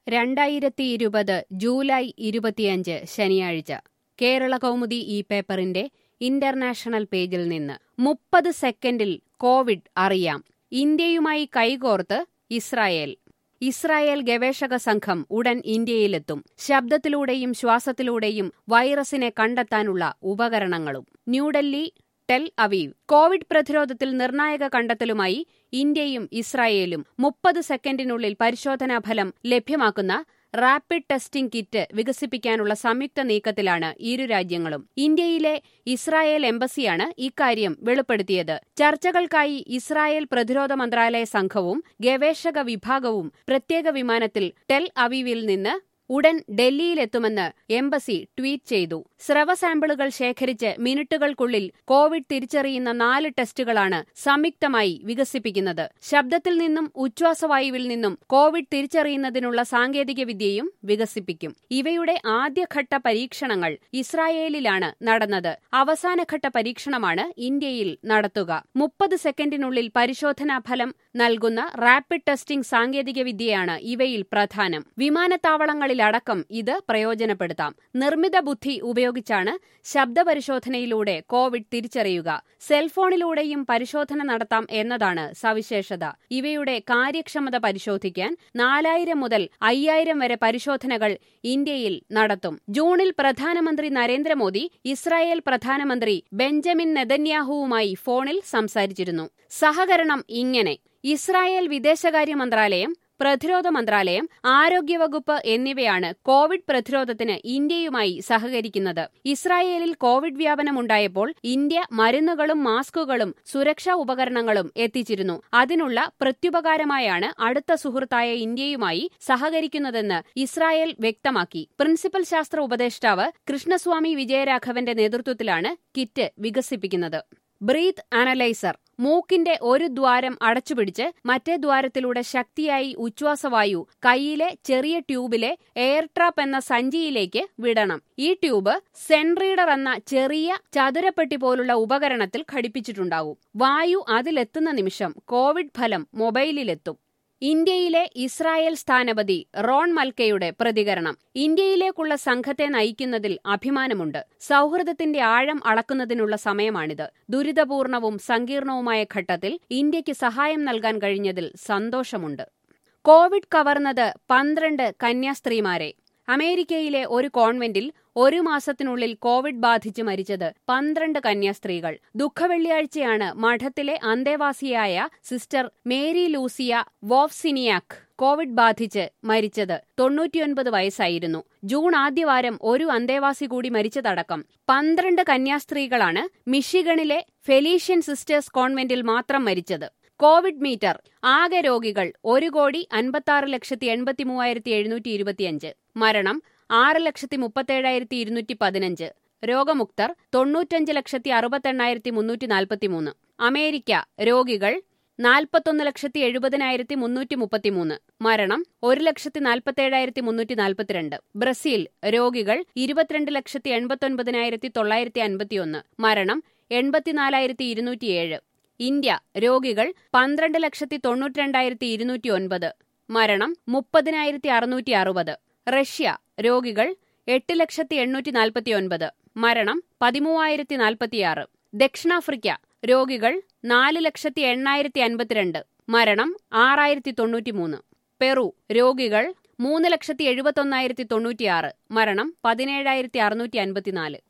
രണ്ടായിരത്തി ഇരുപത് ജൂലൈ ഇരുപത്തിയഞ്ച് ശനിയാഴ്ച കേരള കൗമുദി ഈ പേപ്പറിന്റെ ഇന്റർനാഷണൽ പേജിൽ നിന്ന് മുപ്പത് സെക്കൻഡിൽ കോവിഡ് അറിയാം ഇന്ത്യയുമായി കൈകോർത്ത് ഇസ്രായേൽ ഇസ്രായേൽ ഗവേഷക സംഘം ഉടൻ ഇന്ത്യയിലെത്തും ശബ്ദത്തിലൂടെയും ശ്വാസത്തിലൂടെയും വൈറസിനെ കണ്ടെത്താനുള്ള ഉപകരണങ്ങളും ന്യൂഡൽഹി ടെൽ അവീവ് കോവിഡ് പ്രതിരോധത്തിൽ നിർണായക കണ്ടെത്തലുമായി ഇന്ത്യയും ഇസ്രായേലും മുപ്പത് സെക്കൻഡിനുള്ളിൽ പരിശോധനാ ഫലം ലഭ്യമാക്കുന്ന റാപ്പിഡ് ടെസ്റ്റിംഗ് കിറ്റ് വികസിപ്പിക്കാനുള്ള സംയുക്ത നീക്കത്തിലാണ് ഇരു രാജ്യങ്ങളും ഇന്ത്യയിലെ ഇസ്രായേൽ എംബസിയാണ് ഇക്കാര്യം വെളിപ്പെടുത്തിയത് ചർച്ചകൾക്കായി ഇസ്രായേൽ പ്രതിരോധ മന്ത്രാലയ സംഘവും ഗവേഷക വിഭാഗവും പ്രത്യേക വിമാനത്തിൽ ടെൽ അവീവിൽ നിന്ന് ഉടൻ ഡൽഹിയിലെത്തുമെന്ന് എംബസി ട്വീറ്റ് ചെയ്തു സ്രവ സാമ്പിളുകൾ ശേഖരിച്ച് മിനിറ്റുകൾക്കുള്ളിൽ കോവിഡ് തിരിച്ചറിയുന്ന നാല് ടെസ്റ്റുകളാണ് സംയുക്തമായി വികസിപ്പിക്കുന്നത് ശബ്ദത്തിൽ നിന്നും ഉച്ഛ്വാസവായുവിൽ നിന്നും കോവിഡ് തിരിച്ചറിയുന്നതിനുള്ള സാങ്കേതികവിദ്യയും വികസിപ്പിക്കും ഇവയുടെ ആദ്യഘട്ട പരീക്ഷണങ്ങൾ ഇസ്രായേലിലാണ് നടന്നത് അവസാനഘട്ട പരീക്ഷണമാണ് ഇന്ത്യയിൽ നടത്തുക മുപ്പത് സെക്കൻഡിനുള്ളിൽ പരിശോധനാ ഫലം നൽകുന്ന റാപ്പിഡ് ടെസ്റ്റിംഗ് സാങ്കേതികവിദ്യയാണ് ഇവയിൽ പ്രധാനം വിമാനത്താവളങ്ങളിലടക്കം ഇത് പ്രയോജനപ്പെടുത്താം നിർമ്മിത ബുദ്ധി ഉപയോഗിച്ചാണ് ശബ്ദപരിശോധനയിലൂടെ കോവിഡ് തിരിച്ചറിയുക സെൽഫോണിലൂടെയും പരിശോധന നടത്താം എന്നതാണ് സവിശേഷത ഇവയുടെ കാര്യക്ഷമത പരിശോധിക്കാൻ നാലായിരം മുതൽ അയ്യായിരം വരെ പരിശോധനകൾ ഇന്ത്യയിൽ നടത്തും ജൂണിൽ പ്രധാനമന്ത്രി നരേന്ദ്രമോദി ഇസ്രായേൽ പ്രധാനമന്ത്രി ബെഞ്ചമിൻ നെതന്യാഹുവുമായി ഫോണിൽ സംസാരിച്ചിരുന്നു സഹകരണം ഇങ്ങനെ ഇസ്രായേൽ വിദേശകാര്യ മന്ത്രാലയം പ്രതിരോധ മന്ത്രാലയം ആരോഗ്യവകുപ്പ് എന്നിവയാണ് കോവിഡ് പ്രതിരോധത്തിന് ഇന്ത്യയുമായി സഹകരിക്കുന്നത് ഇസ്രായേലിൽ കോവിഡ് വ്യാപനമുണ്ടായപ്പോൾ ഇന്ത്യ മരുന്നുകളും മാസ്കുകളും സുരക്ഷാ ഉപകരണങ്ങളും എത്തിച്ചിരുന്നു അതിനുള്ള പ്രത്യുപകാരമായാണ് അടുത്ത സുഹൃത്തായ ഇന്ത്യയുമായി സഹകരിക്കുന്നതെന്ന് ഇസ്രായേൽ വ്യക്തമാക്കി പ്രിൻസിപ്പൽ ശാസ്ത്ര ഉപദേഷ്ടാവ് കൃഷ്ണസ്വാമി വിജയരാഘവന്റെ നേതൃത്വത്തിലാണ് കിറ്റ് വികസിപ്പിക്കുന്നത് ബ്രീത്ത് അനലൈസർ മൂക്കിന്റെ ഒരു ദ്വാരം അടച്ചുപിടിച്ച് മറ്റേ ദ്വാരത്തിലൂടെ ശക്തിയായി ഉച്ഛ്വാസവായു കൈയിലെ ചെറിയ ട്യൂബിലെ എയർ ട്രാപ്പ് എന്ന സഞ്ചിയിലേക്ക് വിടണം ഈ ട്യൂബ് സെൻറീഡർ എന്ന ചെറിയ ചതുരപ്പെട്ടി പോലുള്ള ഉപകരണത്തിൽ ഘടിപ്പിച്ചിട്ടുണ്ടാവും വായു അതിലെത്തുന്ന നിമിഷം കോവിഡ് ഫലം മൊബൈലിലെത്തും ഇന്ത്യയിലെ ഇസ്രായേൽ സ്ഥാനപതി റോൺ മൽക്കയുടെ പ്രതികരണം ഇന്ത്യയിലേക്കുള്ള സംഘത്തെ നയിക്കുന്നതിൽ അഭിമാനമുണ്ട് സൗഹൃദത്തിന്റെ ആഴം അളക്കുന്നതിനുള്ള സമയമാണിത് ദുരിതപൂർണവും സങ്കീർണവുമായ ഘട്ടത്തിൽ ഇന്ത്യക്ക് സഹായം നൽകാൻ കഴിഞ്ഞതിൽ സന്തോഷമുണ്ട് കോവിഡ് കവർന്നത് പന്ത്രണ്ട് കന്യാസ്ത്രീമാരെ അമേരിക്കയിലെ ഒരു കോൺവെന്റിൽ ഒരു മാസത്തിനുള്ളിൽ കോവിഡ് ബാധിച്ച് മരിച്ചത് പന്ത്രണ്ട് കന്യാസ്ത്രീകൾ ദുഃഖവെള്ളിയാഴ്ചയാണ് മഠത്തിലെ അന്തേവാസിയായ sister Mary Lucia Wofsiniak covid ബാധിച്ച് മരിച്ചത് തൊണ്ണൂറ്റിയൊൻപത് വയസ്സായിരുന്നു ജൂൺ ആദ്യവാരം ഒരു അന്തേവാസി കൂടി മരിച്ചതടക്കം പന്ത്രണ്ട് കന്യാസ്ത്രീകളാണ് മിഷിഗണിലെ ഫെലീഷ്യൻ സിസ്റ്റേഴ്സ് കോൺവെന്റിൽ മാത്രം മരിച്ചത് കോവിഡ് മീറ്റർ ആകെ രോഗികൾ ഒരു കോടി അൻപത്തി ലക്ഷത്തി എൺപത്തി മൂവായിരത്തി എഴുന്നൂറ്റി ഇരുപത്തിയഞ്ച് മരണം ആറ് ലക്ഷത്തി മുപ്പത്തേഴായിരത്തി ഇരുന്നൂറ്റി പതിനഞ്ച് രോഗമുക്തർ തൊണ്ണൂറ്റഞ്ച് ലക്ഷത്തി അറുപത്തെണ്ണായിരത്തി മുന്നൂറ്റി നാൽപ്പത്തിമൂന്ന് അമേരിക്ക രോഗികൾ നാൽപ്പത്തൊന്ന് ലക്ഷത്തി എഴുപതിനായിരത്തി മുന്നൂറ്റി മുപ്പത്തിമൂന്ന് മരണം ഒരു ലക്ഷത്തി നാൽപ്പത്തേഴായിരത്തി മുന്നൂറ്റി നാൽപ്പത്തിരണ്ട് ബ്രസീൽ രോഗികൾ ഇരുപത്തിരണ്ട് ലക്ഷത്തി എൺപത്തൊൻപതിനായിരത്തി തൊള്ളായിരത്തി അൻപത്തിയൊന്ന് മരണം എൺപത്തിനാലായിരത്തി ഇരുന്നൂറ്റിയേഴ് ഇന്ത്യ രോഗികൾ പന്ത്രണ്ട് ലക്ഷത്തി തൊണ്ണൂറ്റിരണ്ടായിരത്തി ഇരുന്നൂറ്റി ഒൻപത് മരണം മുപ്പതിനായിരത്തി അറുന്നൂറ്റി അറുപത് റഷ്യ രോഗികൾ എട്ട് ലക്ഷത്തി എണ്ണൂറ്റി നാൽപ്പത്തി ഒൻപത് മരണം പതിമൂവായിരത്തി നാൽപ്പത്തിയാറ് ദക്ഷിണാഫ്രിക്ക രോഗികൾ നാല് ലക്ഷത്തി എണ്ണായിരത്തി അൻപത്തിരണ്ട് മരണം ആറായിരത്തി തൊണ്ണൂറ്റിമൂന്ന് പെറു രോഗികൾ മൂന്ന് ലക്ഷത്തി എഴുപത്തൊന്നായിരത്തി തൊണ്ണൂറ്റിയാറ് മരണം പതിനേഴായിരത്തി അറുന്നൂറ്റി അൻപത്തിനാല്